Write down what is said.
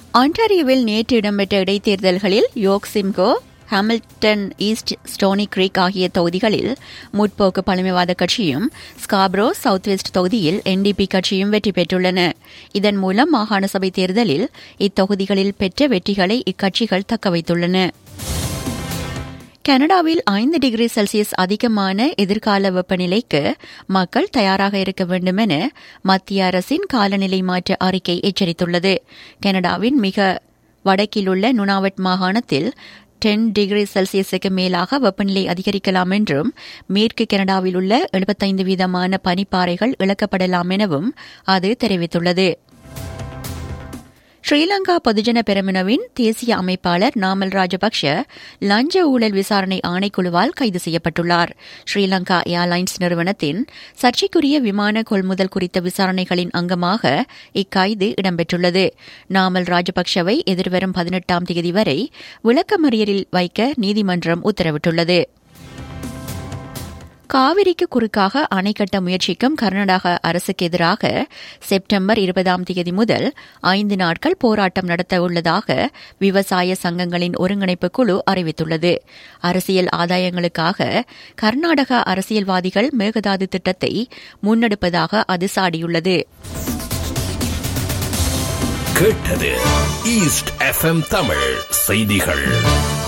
ஆன்டாரியோவில் நேற்று இடம்பெற்ற இடைத்தேர்தல்களில் York Simcoe Hamilton East Stoney Creek ஆகிய தொகுதிகளில் முற்போக்கு பழமைவாத கட்சியும் ஸ்காப்ரோ சவுத் வெஸ்ட் தொகுதியில் என்டிபி கட்சியும் வெற்றி பெற்றுள்ளன இதன் மூலம் மாகாண சபை தேர்தலில் இத்தொகுதிகளில் பெற்ற வெற்றிகளை இக்கட்சிகள் தக்கவைத்துள்ளன கனடாவில் ஐந்து டிகிரி செல்சியஸ் அதிகமான எதிர்கால வெப்பநிலைக்கு மக்கள் தயாராக இருக்க வேண்டும் என மத்திய அரசின் காலநிலை மாற்ற அறிக்கை எச்சரித்துள்ளது கனடாவின் மிக வடக்கிலுள்ள நுனாவட் மாகாணத்தில் டென் டிகிரி செல்சியஸுக்கு மேலாக வெப்பநிலை அதிகரிக்கலாம் என்றும் மேற்கு கனடாவில் உள்ள எழுபத்தைந்து வீதமான பனிப்பாறைகள் இழக்கப்படலாம் எனவும் அது தெரிவித்துள்ளது ஸ்ரீலங்கா பொதுஜன பெரமுனவின் தேசிய அமைப்பாளர் நாமல் ராஜபக்ஷ லஞ்ச ஊழல் விசாரணை ஆணைக்குழுவால் கைது செய்யப்பட்டுள்ளார் ஸ்ரீலங்கா ஏர்லைன்ஸ் நிறுவனத்தின் சர்ச்சைக்குரிய விமான கொள்முதல் குறித்த விசாரணைகளின் அங்கமாக இக்கைது இடம்பெற்றுள்ளது நாமல் ராஜபக்ஷவை எதிர்வரும் பதினெட்டாம் தேதி வரை விளக்கமறியலில் வைக்க நீதிமன்றம் உத்தரவிட்டுள்ளது காவிரிக்கு குறுக்காக அணை கட்ட முயற்சிக்கும் கர்நாடக அரசுக்கு எதிராக செப்டம்பர் இருபதாம் தேதி முதல் ஐந்து நாட்கள் போராட்டம் நடத்த உள்ளதாக விவசாய சங்கங்களின் ஒருங்கிணைப்பு குழு அறிவித்துள்ளது அரசியல் ஆதாயங்களுக்காக கர்நாடக அரசியல்வாதிகள் மேகதாது திட்டத்தை முன்னெடுப்பதாக அது சாடியுள்ளது கேட்டது ஈஸ்ட் எஃப்எம் தமிழ் செய்திகள்